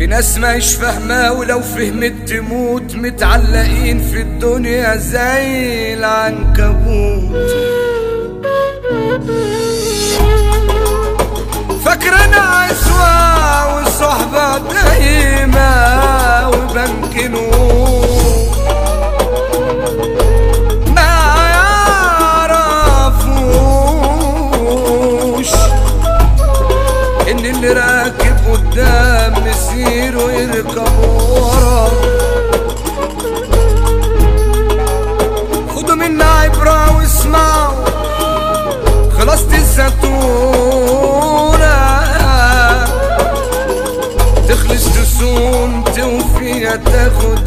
ناس مش فاهمة ولو فهمت تموت متعلقين في الدنيا زي العنكبوت فاكرنا عزوة والصحبة دايمة وبنك نور ما يعرفوش ان اللي راكب قدام مسير ويركب ورا خدوا منا عبرة واسمعوا خلاصة الزتونة تخلص تسون توفيها تاخد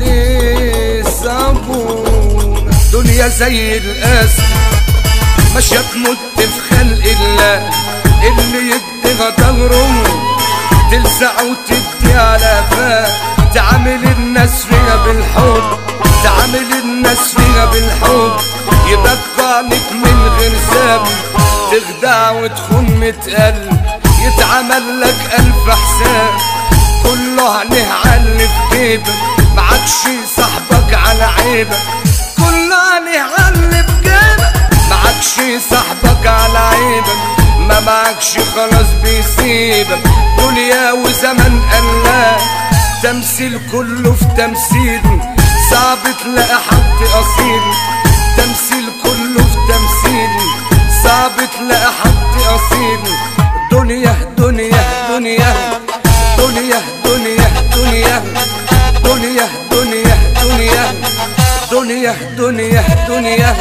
الصابونة دنيا زي الأسد ماشية تموت في خلق الله اللي يديها ظهره تلسع وتدي على فاه تعامل الناس فيها بالحب تعامل الناس فيها بالحب يبقى عليك من غير ذنب تخدع وتخون متقلب يتعمل لك ألف حساب كله عليه علي في جيبك معكش صاحبك على عيبك كله عليه علي في جيبك معكش صاحبك على عيبك ما معكش خلاص بيسيبك دنيا وزمن قلال تمثيل كله في تمثيل صعب تلاقي حد اصيل تمثيل كله في تمثيل صعب تلاقي حد اصيل دنيا دنيا دنيا دنيا دنيا دنيا دنيا دنيا دنيا دنيا دنيا دنيا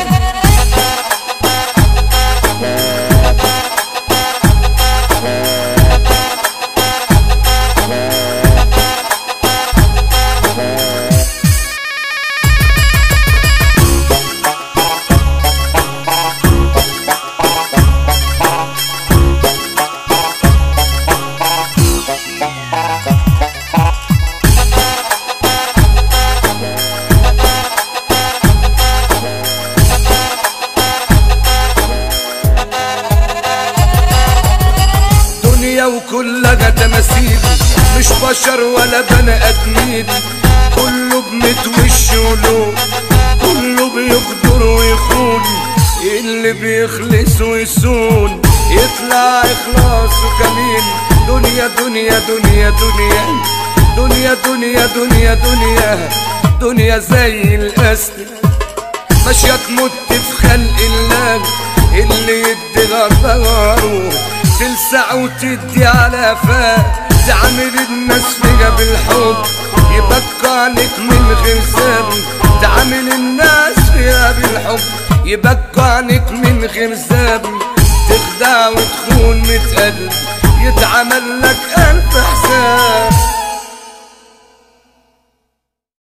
دنيا وكلها تماثيل مش بشر ولا بني ادمين كله بميت وش ولون كله بيقدر ويخون اللي بيخلص ويسون يطلع اخلاصه كمين دنيا دنيا دنيا دنيا دنيا دنيا دنيا دنيا دنيا زي الاسد ماشية تموت في خلق الله اللي يدي غداره تلسع وتدي على فاه تعامل الناس فيها بالحب يبقى عليك من غير ذنب تعامل الناس فيها بالحب يبقى عليك من غير ذنب تخدع وتخون متقلب يتعمل لك ألف حساب